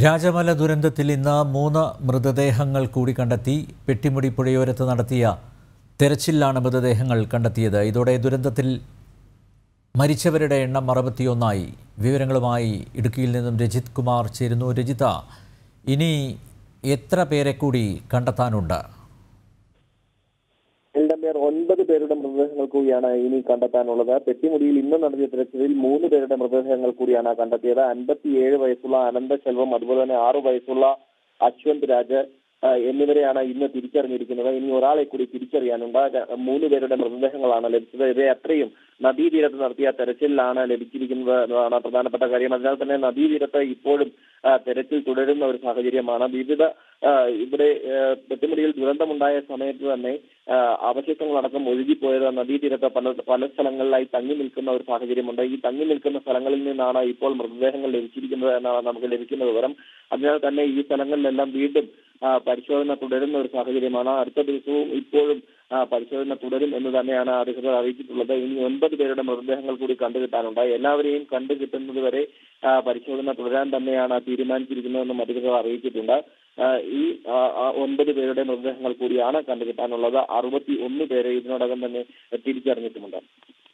രാജമല ദുരന്തത്തിൽ ഇന്ന് മൂന്ന് മൃതദേഹങ്ങൾ കൂടി കണ്ടെത്തി പെട്ടിമുടി പുഴയോരത്ത് നടത്തിയ തെരച്ചിലാണ് മൃതദേഹങ്ങൾ കണ്ടെത്തിയത് ഇതോടെ ദുരന്തത്തിൽ മരിച്ചവരുടെ എണ്ണം അറുപത്തിയൊന്നായി വിവരങ്ങളുമായി ഇടുക്കിയിൽ നിന്നും രജിത് കുമാർ ചേരുന്നു രജിത ഇനി എത്ര പേരെ കൂടി കണ്ടെത്താനുണ്ട് എന്റെ പേർ ഒൻപത് പേരുടെ മൃതദേഹങ്ങൾ കൂടിയാണ് ഇനി കണ്ടെത്താനുള്ളത് പെട്ടിമുടിയിൽ ഇന്ന് നടത്തിയ തിരച്ചിലിൽ മൂന്ന് പേരുടെ മൃതദേഹങ്ങൾ കൂടിയാണ് കണ്ടെത്തിയത് അൻപത്തിയേഴ് വയസ്സുള്ള അനന്തശെൽവം അതുപോലെ തന്നെ ആറു വയസ്സുള്ള അശ്വന്ത് രാജ് ആ, എന്നിവരെയാണ് ഇന്ന് തിരിച്ചറിഞ്ഞിരിക്കുന്നത് ഇനി ഒരാളെ കൂടി തിരിച്ചറിയാനുണ്ട് ര- മൂന്ന് പേരുടെ മൃതദേഹങ്ങളാണ് ലഭിച്ചത് ഇവരെ അത്രയും നദീതീരത്ത് നടത്തിയ തെരച്ചിലിലാണ് ലഭിച്ചിരിക്കുന്നത് എന്നതാണ് പ്രധാനപ്പെട്ട കാര്യം അതിനാൽ തന്നെ നദീതീരത്ത് ഇപ്പോഴും ആ, തെരച്ചിൽ തുടരുന്ന ഒരു സാഹചര്യമാണ് വിവിധ ആ, ഇവിടെ ആ, പെട്ടിമുടിയിൽ ദുരന്തമുണ്ടായ സമയത്ത് തന്നെ ആ, അവശിഷ്ടങ്ങളടക്കം ഒഴുകിപ്പോയത് നദീതീരത്ത് പല പല സ്ഥലങ്ങളിലായി തങ്ങി നിൽക്കുന്ന ഒരു സാഹചര്യമുണ്ട് ഈ തങ്ങി നിൽക്കുന്ന സ്ഥലങ്ങളിൽ നിന്നാണ് ഇപ്പോൾ മൃതദേഹങ്ങൾ ലഭിച്ചിരിക്കുന്നത് എന്നാണ് നമുക്ക് ലഭിക്കുന്ന വിവരം അതിനാൽ തന്നെ ഈ സ്ഥലങ്ങളിലെല്ലാം വീണ്ടും ആ, പരിശോധന തുടരുന്ന ഒരു സാഹചര്യമാണ് അടുത്ത ദിവസവും ഇപ്പോഴും ആ, പരിശോധന തുടരും എന്ന് തന്നെയാണ് അധികൃതർ അറിയിച്ചിട്ടുള്ളത് ഇനി ഒൻപത് പേരുടെ മൃതദേഹങ്ങൾ കൂടി കണ്ടുകിട്ടാനുണ്ട് എല്ലാവരെയും കണ്ടുകിട്ടുന്നത് വരെ ആ, പരിശോധന തുടരാൻ തന്നെയാണ് തീരുമാനിച്ചിരിക്കുന്നതെന്നും അധികൃതർ അറിയിച്ചിട്ടുണ്ട് ആ, ഈ ആ, ആ, ഒൻപത് പേരുടെ മൃതദേഹങ്ങൾ കൂടിയാണ് കണ്ടുകിട്ടാനുള്ളത് അറുപത്തി ഒന്ന് പേരെ ഇതിനോടകം തന്നെ തിരിച്ചറിഞ്ഞിട്ടുമുണ്ട്